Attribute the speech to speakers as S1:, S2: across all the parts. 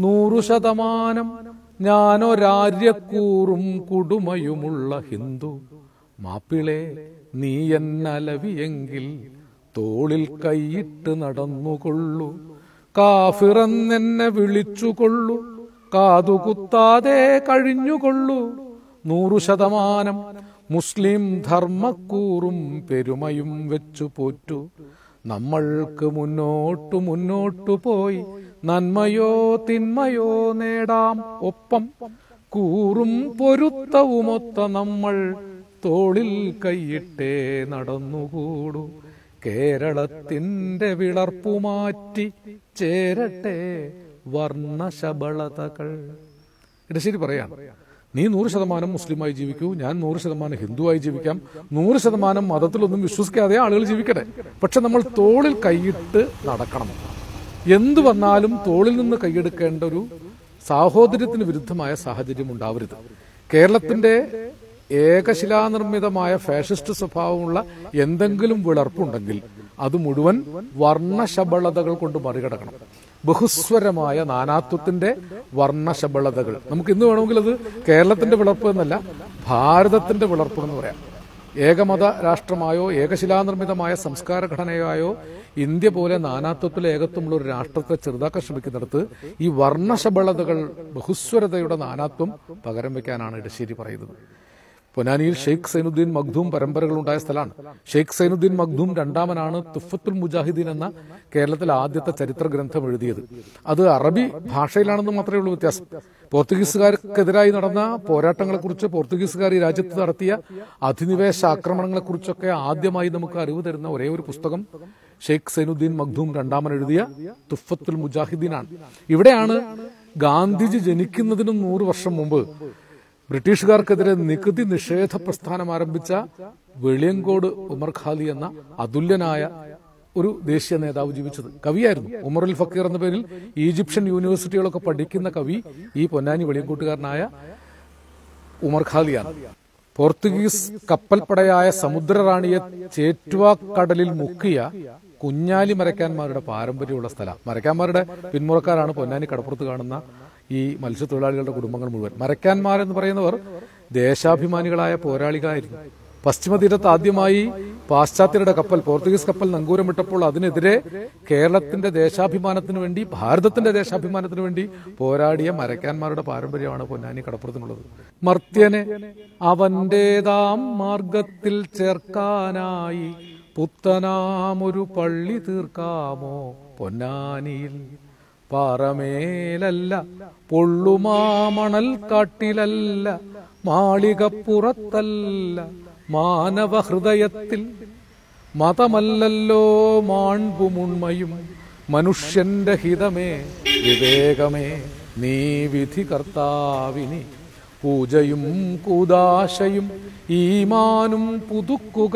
S1: നൂറു ശതമാനം ഞാനൊരാര്യക്കൂറും കുടുമയുമുള്ള ഹിന്ദു മാപ്പിളെ നീ എന്നലവിയെങ്കിൽ തോളിൽ കൈയിട്ട് നടന്നുകൊള്ളു കാഫിറന്നെന്നെ വിളിച്ചുകൊള്ളു കാതുകുത്താതെ കഴിഞ്ഞുകൊള്ളു നൂറു ശതമാനം മുസ്ലിം ധർമ്മക്കൂറും പെരുമയും വെച്ചു പോറ്റു നമ്മൾക്ക് മുന്നോട്ടു മുന്നോട്ടു പോയി നന്മയോ തിന്മയോ നേടാം ഒപ്പം കൂറും പൊരുത്തവുമൊത്ത നമ്മൾ തോളിൽ കൈയിട്ടേ നടന്നുകൂടൂ കേരളത്തിന്റെ വിളർപ്പുമാറ്റി ചേരട്ടെ വർണ്ണശബളതകൾ ഇടശ്ശേരി പറയാണ് നീ നൂറ് ശതമാനം മുസ്ലിമായി ജീവിക്കൂ ഞാൻ നൂറ് ശതമാനം ഹിന്ദുവായി ജീവിക്കാം നൂറ് ശതമാനം മതത്തിലൊന്നും വിശ്വസിക്കാതെ ആളുകൾ ജീവിക്കട്ടെ പക്ഷെ നമ്മൾ തോളിൽ കൈയിട്ട് നടക്കണം എന്തു വന്നാലും തോളിൽ നിന്ന് കൈയെടുക്കേണ്ട ഒരു സാഹോദര്യത്തിന് വിരുദ്ധമായ സാഹചര്യം ഉണ്ടാവരുത് കേരളത്തിന്റെ ഏകശിലാനിർമ്മിതമായ ഫാഷിസ്റ്റ് സ്വഭാവമുള്ള എന്തെങ്കിലും വിളർപ്പുണ്ടെങ്കിൽ അത് മുഴുവൻ വർണ്ണശബളതകൾ കൊണ്ട് മറികടക്കണം ബഹുസ്വരമായ നാനാത്വത്തിന്റെ വർണ്ണശബളതകൾ നമുക്ക് ഇന്ന് വേണമെങ്കിൽ അത് കേരളത്തിന്റെ വിളർപ്പ് എന്നല്ല ഭാരതത്തിന്റെ വിളർപ്പ് എന്ന് പറയാം ഏകമത രാഷ്ട്രമായോ ഏകശിലാനിർമ്മിതമായ സംസ്കാര ഘടനയായോ ഇന്ത്യ പോലെ നാനാത്വത്തിൽ ഏകത്വമുള്ള ഒരു രാഷ്ട്രത്തെ ചെറുതാക്കാൻ ശ്രമിക്കുന്നിടത്ത് ഈ വർണ്ണശബളതകൾ ബഹുസ്വരതയുടെ നാനാത്വം പകരം വെക്കാനാണ് ഇടശ്ശേരി പറയുന്നത് പൊന്നാനിയിൽ ഷെയ്ഖ് സൈനുദ്ദീൻ മഖ്ദൂം പരമ്പരകൾ ഉണ്ടായ സ്ഥലമാണ് ഷെയ്ഖ് സൈനുദ്ദീൻ മഖ്ദൂം രണ്ടാമനാണ് തുഫത്തുൽ മുജാഹിദീൻ എന്ന കേരളത്തിലെ ആദ്യത്തെ ചരിത്ര ഗ്രന്ഥം എഴുതിയത് അത് അറബി ഭാഷയിലാണെന്ന് മാത്രമേ ഉള്ളൂ വ്യത്യാസം പോർച്ചുഗീസുകാർക്കെതിരായി നടന്ന പോരാട്ടങ്ങളെക്കുറിച്ച് പോർച്ചുഗീസുകാർ ഈ രാജ്യത്ത് നടത്തിയ അധിനിവേശ ആക്രമണങ്ങളെക്കുറിച്ചൊക്കെ ആദ്യമായി നമുക്ക് അറിവ് തരുന്ന ഒരേ ഒരു പുസ്തകം ഷെയ്ഖ് സൈനുദ്ദീൻ മഖ്ദൂം രണ്ടാമൻ എഴുതിയ തുഫത്തുൽ മുജാഹിദീനാണ് ഇവിടെയാണ് ഗാന്ധിജി ജനിക്കുന്നതിനും നൂറ് വർഷം മുമ്പ് ബ്രിട്ടീഷുകാർക്കെതിരെ നികുതി നിഷേധ പ്രസ്ഥാനം ആരംഭിച്ച വെളിയങ്കോട് ഉമർ ഖാലി എന്ന അതുല്യനായ ഒരു ദേശീയ നേതാവ് ജീവിച്ചത് കവിയായിരുന്നു ഉമറുൽ ഫക്കീർ എന്ന പേരിൽ ഈജിപ്ഷ്യൻ യൂണിവേഴ്സിറ്റികളൊക്കെ പഠിക്കുന്ന കവി ഈ പൊന്നാനി വെളിയങ്കോട്ടുകാരനായ ഉമർ ഖാലിയാണ് പോർത്തുഗീസ് കപ്പൽപ്പടയായ സമുദ്രറാണിയെ ചേറ്റുവാക്കടലിൽ മുക്കിയ കുഞ്ഞാലി മരക്കാന്മാരുടെ പാരമ്പര്യമുള്ള സ്ഥലം മരക്കാന്മാരുടെ പിന്മുറക്കാരാണ് പൊന്നാനി കടപ്പുറത്ത് കാണുന്ന ഈ മത്സ്യത്തൊഴിലാളികളുടെ കുടുംബങ്ങൾ മുഴുവൻ മരക്കാന്മാരെന്ന് പറയുന്നവർ ദേശാഭിമാനികളായ പോരാളികളായിരുന്നു പശ്ചിമ തീരത്ത് ആദ്യമായി പാശ്ചാത്യരുടെ കപ്പൽ പോർച്ചുഗീസ് കപ്പൽ നങ്കൂരമിട്ടപ്പോൾ അതിനെതിരെ കേരളത്തിന്റെ ദേശാഭിമാനത്തിന് വേണ്ടി ഭാരതത്തിന്റെ ദേശാഭിമാനത്തിന് വേണ്ടി പോരാടിയ മരക്കാന്മാരുടെ പാരമ്പര്യമാണ് പൊന്നാനി കടപ്പുറത്തിനുള്ളത് മർത്യനെ അവന്റേതാം മാർഗത്തിൽ ചേർക്കാനായി പുത്തനാമൊരു പള്ളി തീർക്കാമോ പൊന്നാനിയിൽ പാറമേലല്ല പൊള്ളുമാമണൽ കാട്ടിലല്ല മാളികപ്പുറത്തല്ല മാനവഹൃദയത്തിൽ മതമല്ലല്ലോ മാൺപുമുണ്മയും മനുഷ്യന്റെ ഹിതമേ വിവേകമേ നീ വിധി കർത്താവിനി പൂജയും കൂതാശയും ഈമാനും പുതുക്കുക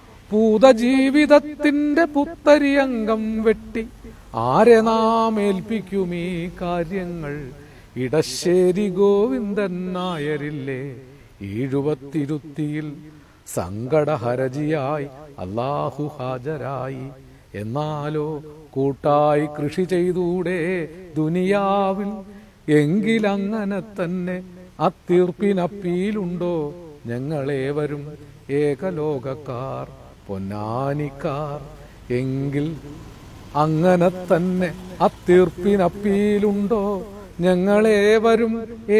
S1: പൂതജീവിതത്തിന്റെ പുത്തരിയംഗം വെട്ടി ആരെ നാം ഏൽപ്പിക്കും ഈ കാര്യങ്ങൾ ഇടശ്ശേരി ഗോവിന്ദൻ നായരില്ലേ ഈഴുവത്തിരുത്തിയിൽ സങ്കടഹരജിയായി അള്ളാഹു ഹാജരായി എന്നാലോ കൂട്ടായി കൃഷി ചെയ്തൂടെ ദുനിയാവിൽ എങ്കിലങ്ങനെ തന്നെ അത്തീർപ്പിനപ്പീലുണ്ടോ ഞങ്ങളേവരും ഏകലോകക്കാർ പൊന്നാനിക്കാർ എങ്കിൽ അങ്ങനെ തന്നെ അത്തീർപ്പിനപ്പീലുണ്ടോ ഞങ്ങളേവരും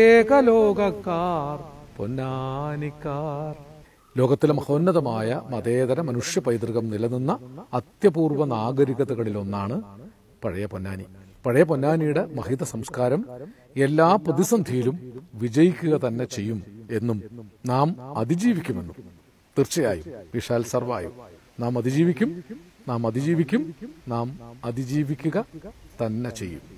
S1: ഏകലോകക്കാർ പൊന്നാനിക്കാർ ലോകത്തിലെ മഹോന്നതമായ മതേതര മനുഷ്യ പൈതൃകം നിലനിന്ന അത്യപൂർവ നാഗരികതകളിലൊന്നാണ് പഴയ പൊന്നാനി പഴയ പൊന്നാനിയുടെ മഹിത സംസ്കാരം എല്ലാ പ്രതിസന്ധിയിലും വിജയിക്കുക തന്നെ ചെയ്യും എന്നും നാം അതിജീവിക്കുമെന്നും തീർച്ചയായും വിശാൽ സർവായും നാം അതിജീവിക്കും നാം അതിജീവിക്കും നാം അതിജീവിക്കുക തന്നെ ചെയ്യും